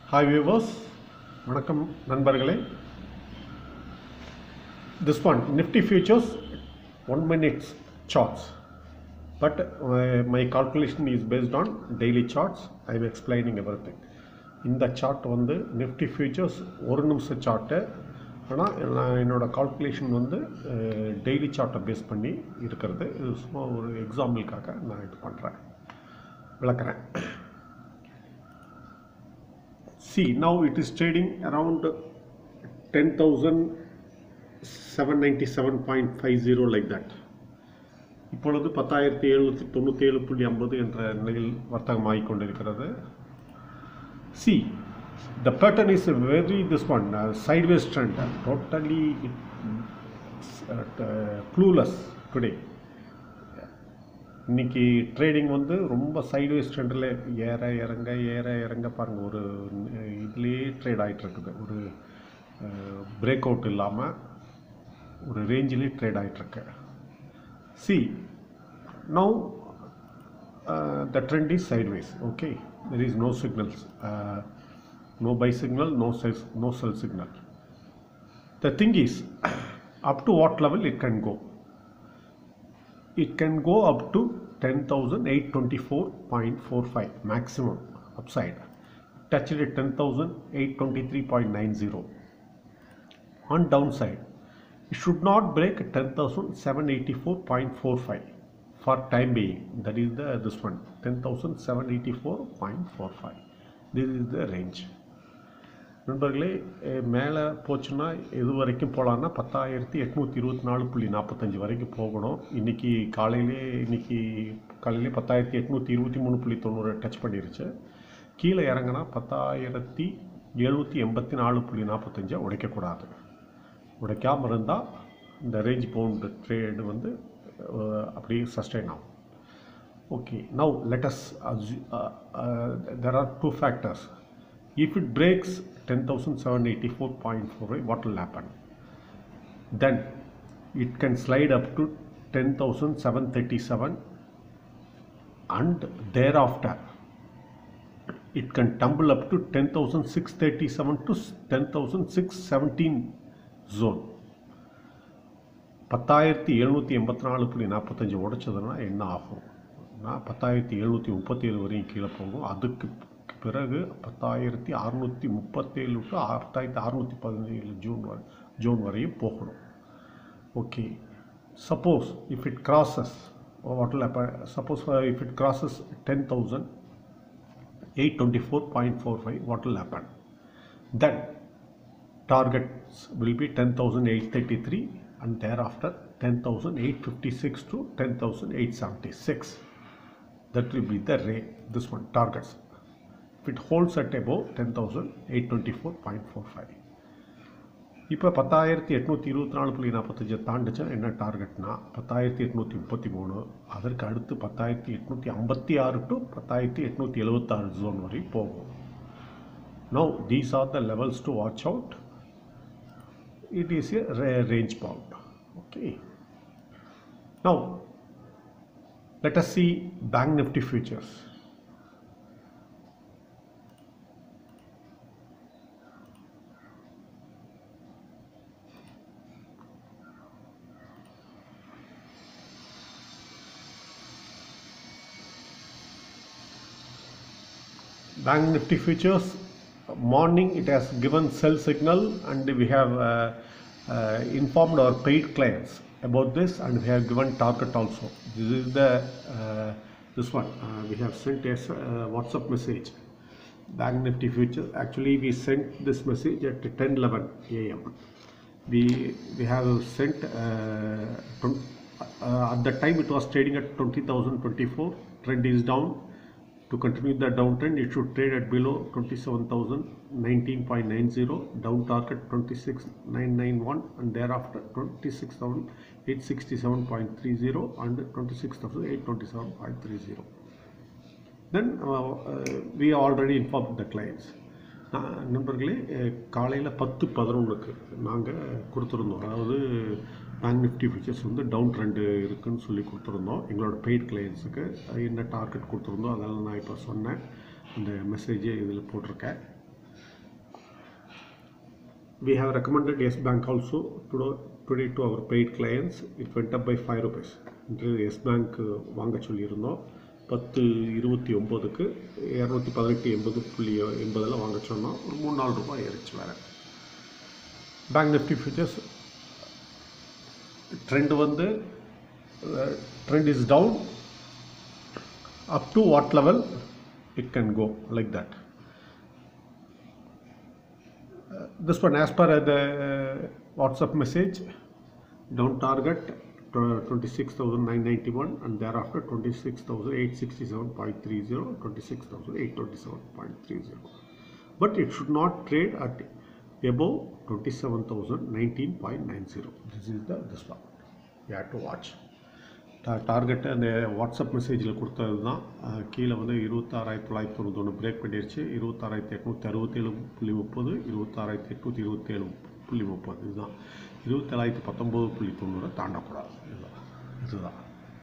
Hi viewers வணக்கம் நண்பர்களே this one Nifty futures one minutes charts but my calculation is based on daily charts I am explaining everything இந்த chart வந்து Nifty futures ஒரு நிமிஷம் chart ஆனால் நான் என்னோடய கால்குலேஷன் வந்து டெய்லி சார்ட்டை பேஸ் பண்ணி இருக்கிறது இது சும்மா ஒரு எக்ஸாம்பிளுக்காக நான் இது பண்ணுறேன் விளக்குறேன் see now it is trading around 10797.50 like that இப்பொழுது பத்தாயிரத்தி எழுநூற்றி தொண்ணூற்றி ஏழு புள்ளி ஐம்பது என்ற நிலையில் வர்த்தகமாகிக் கொண்டிருக்கிறது see the pattern is very this one uh, sideways trend uh, totally it, uh, clueless today இன்னைக்கு ட்ரேடிங் வந்து ரொம்ப சைட்வேஸ் ட்ரெண்டில் ஏற இறங்க ஏற இறங்க பாருங்கள் ஒரு இதுலேயே ட்ரேட் ஆகிட்டு இருக்குது ஒரு பிரேக் அவுட் இல்லாமல் ஒரு ரேஞ்சிலே ட்ரேட் ஆகிட்டுருக்கு see now the trend is sideways okay there is no signals no buy signal, no sell, no sell signal. The thing is, up to what level it can go? It can go up to 10,824.45 maximum upside. Touched at 10,823.90. On downside, it should not break 10,784.45 for time being. That is the this one 10,784.45. This is the range. நண்பர்களே மேலே போச்சுன்னா எது வரைக்கும் போகலான்னா பத்தாயிரத்தி எட்நூற்றி இருபத்தி நாலு புள்ளி நாற்பத்தஞ்சு வரைக்கும் போகணும் இன்றைக்கி காலையிலே இன்றைக்கி காலையிலே பத்தாயிரத்தி எட்நூற்றி இருபத்தி மூணு புள்ளி தொண்ணூறு டச் பண்ணிருச்சு கீழே இறங்கினா பத்தாயிரத்தி எழுநூற்றி எண்பத்தி நாலு புள்ளி நாற்பத்தஞ்சை உடைக்கக்கூடாது உடைக்காமல் இருந்தால் இந்த ரேஞ்ச் பவுண்டு ட்ரேடு வந்து அப்படியே சஸ்டெயின் ஆகும் okay now let's there are two factors if it breaks 10,784.4 what will happen then it can slide up to 10,737 and thereafter it can tumble up to 10,637 to 10,617 zone பத்தாயிரத்தி எழுநூற்றி எண்பத்தி நாலு புள்ளி நாற்பத்தஞ்சு உடைச்சதுன்னா என்ன ஆகும் நான் பத்தாயிரத்தி எழுநூற்றி முப்பத்தி ஏழு வரையும் கீழே போகும் அதுக்கு பிறகு பத்தாயிரத்தி அறுநூற்றி முப்பத்தேழு டு பத்தாயிரத்தி அறுநூற்றி பதினேழு ஜூன் வரை ஜூன் வரையும் போகணும் okay suppose if it crosses what will suppose if it crosses ten thousand eight twenty four point four five what will happen then targets will be 10,833 and thereafter 10,856 to 10,876 that will be the rate this one targets if it holds at above 10,824.45 இப்போ பத்தாயிரத்தி எட்நூற்றி இருபத்தி நாலு புள்ளி நாற்பத்தஞ்சு தாண்டுச்சா என்ன டார்கெட்னா பத்தாயிரத்தி எட்நூற்றி முப்பத்தி மூணு அதற்கு அடுத்து பத்தாயிரத்தி எட்நூற்றி ஐம்பத்தி ஆறு டு பத்தாயிரத்தி எட்நூற்றி எழுபத்தாறு ஜோன் வரை போகும் no these are the levels to watch out it is a range bound okay now let us see bank nifty futures bank nifty futures morning it has given sell signal and we have uh, uh, informed our paid clients about this and we have given target also this is the uh, this one uh, we have sent a uh, whatsapp message bank nifty future actually we sent this message at 10 11 am we we have sent uh, twen- uh, at the time it was trading at 20024 trend is down to continue the downtrend, it should trade at below 27,019.90, down target 26,991, and thereafter 26,867.30 and 26,827.30. Then uh, uh, we already informed the clients. நான் நண்பர்களே காலையில் பத்து பதினொன்றுக்கு நாங்கள் கொடுத்துருந்தோம் அதாவது Bank Nifty futures வந்து down trend இருக்குன்னு சொல்லி கொடுத்துருந்தோம் எங்களோட பெய்ட் கிளையன்ஸுக்கு என்ன டார்கெட் கொடுத்துருந்தோம் அதெல்லாம் நான் இப்போ சொன்னேன் அந்த மெசேஜே இதில் போட்டிருக்கேன் we have recommended yes bank also today, today to our paid clients it went up by 5 rupees இன்று எஸ் பேங்க் வாங்க சொல்லியிருந்தோம் பத்து இருபத்தி ஒம்போதுக்கு இரநூத்தி பதினெட்டு எண்பது புள்ளி எண்பதில் வாங்க சொன்னோம் ஒரு மூணு நாலு ரூபாய் ஏறிச்சு வேறு பேங்க் நிஃப்டி ஃபியூச்சர்ஸ் ட்ரெண்ட் வந்து trend is down up to what level it can go like that Uh, this one as per the uh, whatsapp message down target tw- 26991 and thereafter 26867.30 26827.30 but it should not trade at above 27019.90 this is the this one you have to watch டா target அந்த WhatsApp மெசேஜில் கொடுத்தது தான் அஹ், கீழே வந்து இருபத்தாறாயிரத்தி தொள்ளாயிரத்தி தொண்ணூத்தொன்று break பண்ணிடுச்சு இருபத்தாறாயிரத்தி எட்நூற்றி அறுபத்தேழு புள்ளி முப்பது இருபத்தாறாயிரத்தி எட்நூற்றி இருபத்தேழு புள்ளி முப்பது இதுதான் இருபத்தேழாயிரத்தி பத்தொம்போது புள்ளி தொண்ணூறை தாண்டக்கூடாது இதுதான் இதுதான்